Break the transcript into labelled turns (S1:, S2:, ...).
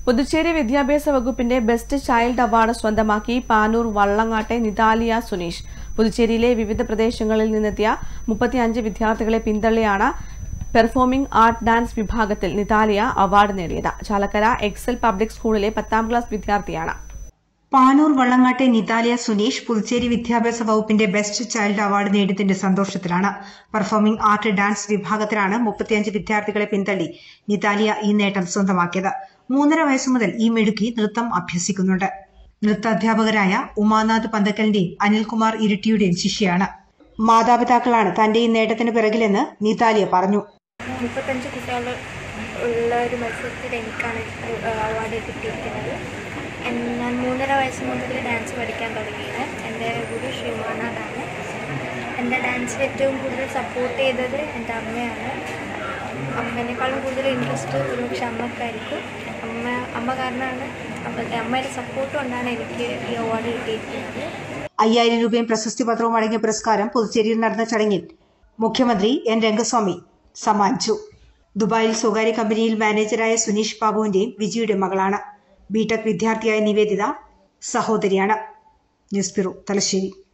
S1: പുതുച്ചേരി വിദ്യാഭ്യാസ വകുപ്പിന്റെ best child award സ്വന്തമാക്കി പാനൂർ വള്ളങ്ങാട്ടെ നിതാലിയ സുനീഷ് പുതുച്ചേരിയിലെ വിവിധ പ്രദേശങ്ങളിൽ നിന്നെത്തിയ മുപ്പത്തിയഞ്ച് വിദ്യാർത്ഥികളെ പിന്തള്ളിയാണ് പെർഫോമിംഗ് ആർട്ട് ഡാൻസ് വിഭാഗത്തിൽ നിതാലിയ അവാർഡ് നേടിയത് ചാലക്കര എക്സൽ പബ്ലിക് സ്കൂളിലെ പത്താം ക്ലാസ് വിദ്യാർത്ഥിയാണ്
S2: പാനൂർ വള്ളങ്ങാട്ടെ നിതാലിയ സുനീഷ് പുതുച്ചേരി വിദ്യാഭ്യാസ വകുപ്പിന്റെ ബെസ്റ്റ് ചൈൽഡ് അവാർഡ് നേടിയതിന്റെ സന്തോഷത്തിലാണ് പെർഫോമിംഗ് ആർട്ട് ഡാൻസ് വിഭാഗത്തിലാണ് മുപ്പത്തിയഞ്ച് വിദ്യാർത്ഥികളെ പിന്തള്ളി നിതാലിയ ഈ നേട്ടം സ്വന്തമാക്കിയത് മൂന്നര വയസ്സു മുതൽ ഈ മിടുക്കി നൃത്തം അഭ്യസിക്കുന്നുണ്ട് നൃത്താധ്യാപകരായ ഉമാനാഥ് പന്തക്കലിന്റെയും അനിൽകുമാർ ഇരിട്ടിയുടെയും ശിഷ്യയാണ് മാതാപിതാക്കളാണ് തന്റെ ഈ നേട്ടത്തിന് പിറകിലെന്ന് നിതാലിയ പറഞ്ഞു
S3: മുപ്പത്തഞ്ച് കുട്ടികൾ ഉള്ള ഒരു മത്സരത്തിൽ എനിക്കാണ് അവാർഡ് കിട്ടിയിരിക്കുന്നത് എൻ- ഞാൻ മൂന്നര വയസ്സ് മുതൽ ഡാൻസ് പഠിക്കാൻ തുടങ്ങിയത് എൻ്റെ ഗുരു ശ്രീമാനാഥാണ് എൻ്റെ ഡാൻസിൽ ഏറ്റവും കൂടുതൽ സപ്പോർട്ട് ചെയ്തത് എൻ്റെ അമ്മയാണ് അമ്മേനേക്കാളും കൂടുതൽ ഇൻട്രസ്റ്റ് ഒരുപക്ഷെ അമ്മക്കായിരിക്കും അമ്മ അമ്മ കാരണമാണ് അമ്മ അമ്മയുടെ സപ്പോർട്ട് കൊണ്ടാണ് എനിക്ക് ഈ അവാർഡ് കിട്ടിയിരിക്കുന്നത്
S2: അയ്യായിരം രൂപയും പ്രശസ്തി പത്രവും അടങ്ങിയ പുരസ്കാരം പുതുച്ചേരിയിൽ നടന്ന ചടങ്ങിൽ മുഖ്യമന്ത്രി എൻ രംഗസ്വാമി സമ്മാനിച്ചു ദുബായിൽ സ്വകാര്യ കമ്പനിയിൽ മാനേജരായ സുനീഷ് ബാബുവിന്റെയും വിജിയുടെ മകളാണ് ബിടെക് വിദ്യാർത്ഥിയായ നിവേദിത സഹോദരിയാണ് ന്യൂസ് ബ്യൂറോ തലശ്ശേരി